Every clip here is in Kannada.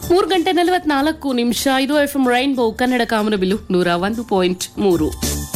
ಮೂರು ಗಂಟೆ ನಲವತ್ನಾಲ್ಕು ನಿಮಿಷ ಇದು ಎಫ್ ಎಂ ರೈನ್ಬೋ ಕನ್ನಡ ಕಾಮನಬಿಲ್ಲು ನೂರ ಒಂದು ಪಾಯಿಂಟ್ ಮೂರು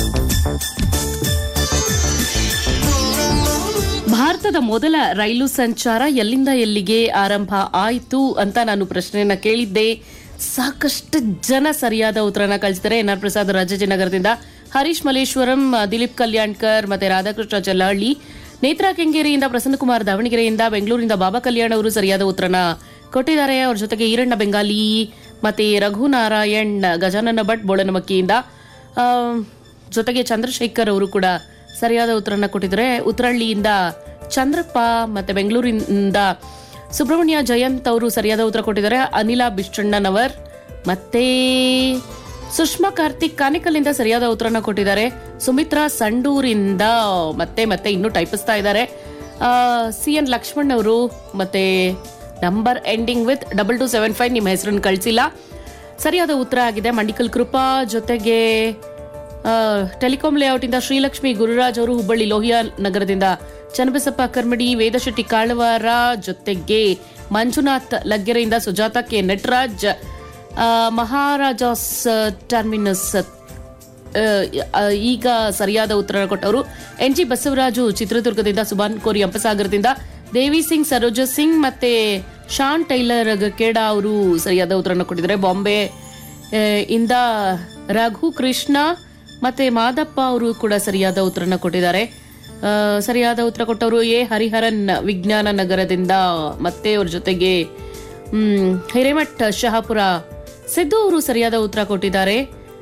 ಭಾರತದ ಮೊದಲ ರೈಲು ಸಂಚಾರ ಎಲ್ಲಿಂದ ಎಲ್ಲಿಗೆ ಆರಂಭ ಆಯಿತು ಅಂತ ನಾನು ಪ್ರಶ್ನೆಯನ್ನ ಕೇಳಿದ್ದೆ ಸಾಕಷ್ಟು ಜನ ಸರಿಯಾದ ಉತ್ತರನ ಕಳಿಸಿದ್ದಾರೆ ಎನ್ ಆರ್ ಪ್ರಸಾದ್ ರಾಜಾಜಿನಗರದಿಂದ ಹರೀಶ್ ಮಲೇಶ್ವರಂ ದಿಲೀಪ್ ಕಲ್ಯಾಣ್ಕರ್ ಮತ್ತೆ ರಾಧಾಕೃಷ್ಣ ಚಲ್ಲಹಳ್ಳಿ ನೇತ್ರಾ ಕೆಂಗೇರಿಯಿಂದ ಪ್ರಸನ್ನಕುಮಾರ್ ದಾವಣಗೆರೆಯಿಂದ ಬೆಂಗಳೂರಿಂದ ಬಾಬಾ ಕಲ್ಯಾಣ್ ಅವರು ಸರಿಯಾದ ಉತ್ತರನ ಕೊಟ್ಟಿದ್ದಾರೆ ಅವ್ರ ಜೊತೆಗೆ ಈರಣ್ಣ ಬೆಂಗಾಲಿ ಮತ್ತೆ ರಘುನಾರಾಯಣ್ ಗಜಾನನ ಭಟ್ ಬೋಳನಮಕ್ಕಿಯಿಂದ ಆ, ಜೊತೆಗೆ ಚಂದ್ರಶೇಖರ್ ಅವರು ಕೂಡ ಸರಿಯಾದ ಉತ್ತರನ ಕೊಟ್ಟಿದ್ದಾರೆ ಉತ್ತರಹಳ್ಳಿಯಿಂದ ಚಂದ್ರಪ್ಪ ಮತ್ತೆ ಬೆಂಗಳೂರಿನಿಂದ ಸುಬ್ರಹ್ಮಣ್ಯ ಜಯಂತ್ ಅವರು ಸರಿಯಾದ ಉತ್ತರ ಕೊಟ್ಟಿದ್ದಾರೆ ಅನಿಲ ಬಿಷ್ಟಣ್ಣನವರ್ ಮತ್ತೆ ಸುಷ್ಮಾ ಕಾರ್ತಿಕ್ ಕಾನಿಕಲ್ಲಿಂದ ಸರಿಯಾದ ಉತ್ತರನ ಕೊಟ್ಟಿದ್ದಾರೆ ಸುಮಿತ್ರಾ ಸಂಡೂರಿಂದ ಮತ್ತೆ ಮತ್ತೆ ಇನ್ನೂ ಟೈಪಿಸ್ತಾ ಇದ್ದಾರೆ ಸಿ ಎನ್ ಲಕ್ಷ್ಮಣ್ ಅವರು ಮತ್ತೆ number ending with double two seven five ನಿಮ್ಮ ಹೆಸರನ್ನು ಕಳಿಸಿಲ್ಲ ಸರಿಯಾದ ಉತ್ತರ ಆಗಿದೆ ಮಂಡಿಕಲ್ ಕೃಪಾ ಜೊತೆಗೆ ಆ, ಟೆಲಿಕಾಂ ಲೇಔಟ್ ಇಂದ ಶ್ರೀಲಕ್ಷ್ಮಿ ಗುರುರಾಜ್ ಅವರು ಹುಬ್ಬಳ್ಳಿ ಲೋಹಿಯಾ ನಗರದಿಂದ ಚನ್ನಬಸಪ್ಪ ಕರ್ಮಡಿ ವೇದಶೆಟ್ಟಿ ಕಾಳವಾರ ಜೊತೆಗೆ ಮಂಜುನಾಥ್ ಲಗ್ಗೆರೆಯಿಂದ ಸುಜಾತ ಕೆ ನಟರಾಜ್ ಆ, ಮಹಾರಾಜಾಸ್ ಟರ್ಮಿನಸ್ ಆ, ಆ, ಈಗ ಸರಿಯಾದ ಉತ್ತರ ಕೊಟ್ಟವರು ಎನ್ ಜಿ ಬಸವರಾಜು ಚಿತ್ರದುರ್ಗದಿಂದ ಸುಭಾನ್ ಕೋರಿ ಅಂಪಸಾಗರದಿಂದ ದೇವಿ ಸಿಂಗ್ ಸರೋಜ ಸಿಂಗ್ ಮತ್ತೆ ಶಾನ್ ಟೈಲರ್ ಗಕೇಡಾ ಅವರು ಸರಿಯಾದ ಉತ್ತರನ ಕೊಟ್ಟಿದ್ದಾರೆ ಬಾಂಬೆ ಆ, ಇಂದ ರಘು ಕೃಷ್ಣ ಮತ್ತೆ ಮಾದಪ್ಪ ಅವರು ಕೂಡ ಸರಿಯಾದ ಉತ್ತರನ ಕೊಟ್ಟಿದ್ದಾರೆ ಆ, ಸರಿಯಾದ ಉತ್ತರ ಕೊಟ್ಟವರು ಎ ಹರಿಹರನ್ ವಿಜ್ಞಾನ ನಗರದಿಂದ ಮತ್ತೆ ಅವ್ರ ಜೊತೆಗೆ ಹ್ಮ್ ಹಿರೇಮಠ್ ಶಹಾಪುರ ಸಿದ್ದು ಅವರು ಸರಿಯಾದ ಉತ್ತರ ಕೊಟ್ಟಿದ್ದಾರೆ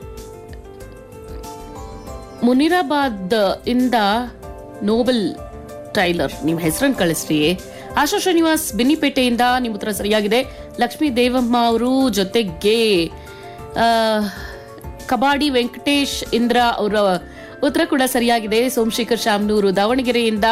ಮುನಿರಾಬಾದ್ ಇಂದ ನೋಬಲ್ ಟೈಲರ್ ನಿಮ್ಮ ಹೆಸರನ್ನು ಕಳಿಸ್ರಿ ಆಶಾ ಶ್ರೀನಿವಾಸ್ ಬಿನ್ನಿಪೇಟೆಯಿಂದ ನಿಮ್ಮ ಉತ್ತರ ಸರಿಯಾಗಿದೆ ಲಕ್ಷ್ಮೀ ದೇವಮ್ಮ ಅವರು ಜೊತೆಗೆ ಆ, ಕಬಾಡಿ ವೆಂಕಟೇಶ್ ಇಂದ್ರ ಅವರ ಉತ್ತರ ಕೂಡ ಸರಿಯಾಗಿದೆ ಸೋಮಶೇಖರ್ ಶಾಮ್ನೂರು ದಾವಣಗೆರೆಯಿಂದ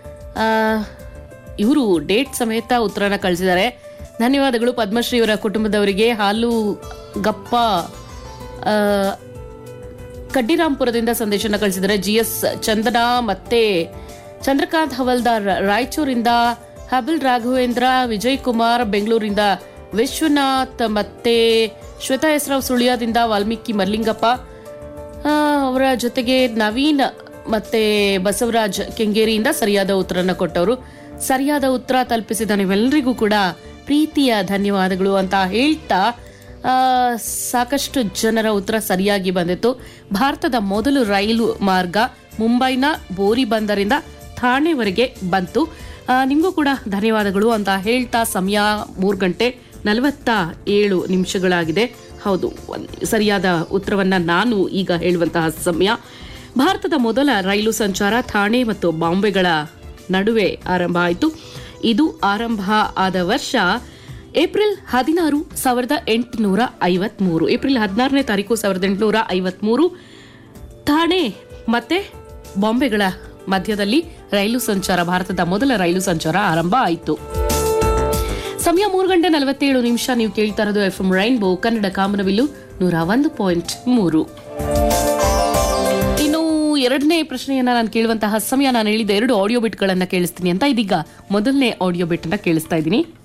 ಇವರು ಡೇಟ್ ಸಮೇತ ಉತ್ತರನ ಕಳಿಸಿದ್ದಾರೆ ಧನ್ಯವಾದಗಳು ಪದ್ಮಶ್ರೀ ಅವರ ಕುಟುಂಬದವರಿಗೆ ಹಾಲು ಗಪ್ಪ ಆ, ಕಡ್ಡಿರಾಂಪುರದಿಂದ ಸಂದೇಶನ ಕಳಿಸಿದರೆ ಜಿ ಎಸ್ ಚಂದನ ಮತ್ತೆ ಚಂದ್ರಕಾಂತ್ ಹವಲ್ದಾರ್ ರಾಯಚೂರಿಂದ ಹಬಿಲ್ ರಾಘವೇಂದ್ರ ವಿಜಯ್ ಕುಮಾರ್ ಬೆಂಗಳೂರಿಂದ ವಿಶ್ವನಾಥ್ ಮತ್ತೆ ಶ್ವೇತಾ ಹೆಸರಾವ್ ಸುಳ್ಯದಿಂದ ವಾಲ್ಮೀಕಿ ಮರ್ಲಿಂಗಪ್ಪ ಆ, ಅವರ ಜೊತೆಗೆ ನವೀನ್ ಮತ್ತೆ ಬಸವರಾಜ್ ಕೆಂಗೇರಿಯಿಂದ ಸರಿಯಾದ ಉತ್ತರನ ಕೊಟ್ಟವರು ಸರಿಯಾದ ಉತ್ತರ ತಲುಪಿಸಿದ ನೀವೆಲ್ಲರಿಗೂ ಕೂಡ ಪ್ರೀತಿಯ ಧನ್ಯವಾದಗಳು ಅಂತ ಹೇಳ್ತಾ ಆ, ಸಾಕಷ್ಟು ಜನರ ಉತ್ತರ ಸರಿಯಾಗಿ ಬಂದಿತ್ತು ಭಾರತದ ಮೊದಲು ರೈಲು ಮಾರ್ಗ ಮುಂಬೈನ ಬೋರಿ ಬಂದರಿಂದ ಥಾಣೆವರೆಗೆ ಬಂತು ಆ, ನಿಮಗೂ ಕೂಡ ಧನ್ಯವಾದಗಳು ಅಂತ ಹೇಳ್ತಾ ಸಮಯ ಮೂರು ಗಂಟೆ ನಲವತ್ತ ಏಳು ನಿಮಿಷಗಳಾಗಿದೆ ಹೌದು ಒಂದ್- ಸರಿಯಾದ ಉತ್ತರವನ್ನ ನಾನು ಈಗ ಹೇಳುವಂತಹ ಸಮಯ ಭಾರತದ ಮೊದಲ ರೈಲು ಸಂಚಾರ ಥಾಣೆ ಮತ್ತು ಬಾಂಬೆಗಳ ನಡುವೆ ಆರಂಭ ಆಯಿತು ಇದು ಆರಂಭ ಆದ ವರ್ಷ ಏಪ್ರಿಲ್ ಹದಿನಾರು ಸಾವಿರದ ಎಂಟುನೂರ ಐವತ್ಮೂರು ಏಪ್ರಿಲ್ ಹದಿನಾರನೇ ತಾರೀಕು ಸಾವಿರದ ಎಂಟುನೂರ ಐವತ್ಮೂರು ಥಾಣೆ ಮತ್ತೆ ಬಾಂಬೆಗಳ ಮಧ್ಯದಲ್ಲಿ ರೈಲು ಸಂಚಾರ ಭಾರತದ ಮೊದಲ ರೈಲು ಸಂಚಾರ ಆರಂಭ ಆಯಿತು ಸಮಯ ಮೂರು ಗಂಟೆ ನಲವತ್ತೇಳು ನಿಮಿಷ ನೀವು ಕೇಳ್ತಾ ಇರೋದು ಎಫ್ ಎಂ ರೈನ್ಬೋ ಕನ್ನಡ ಕಾಮನಬಿಲ್ಲು ನೂರ ಒಂದು ಪಾಯಿಂಟ್ ಮೂರು ಇನ್ನು ಎರಡನೇ ಪ್ರಶ್ನೆಯನ್ನ ನಾನು ಕೇಳುವಂತಹ ಸಮಯ ನಾನು ಹೇಳಿದ ಎರಡು ಆಡಿಯೋ ಬಿಟ್ಗಳನ್ನ ಕೇಳಿಸ್ತೀನಿ ಅಂತ ಇದೀಗ ಮೊದಲನೇ ಆಡಿಯೋ ಬಿಟ್ ಅನ್ನ ಕೇಳಿಸ್ತಾ ಇದ್ದೀನಿ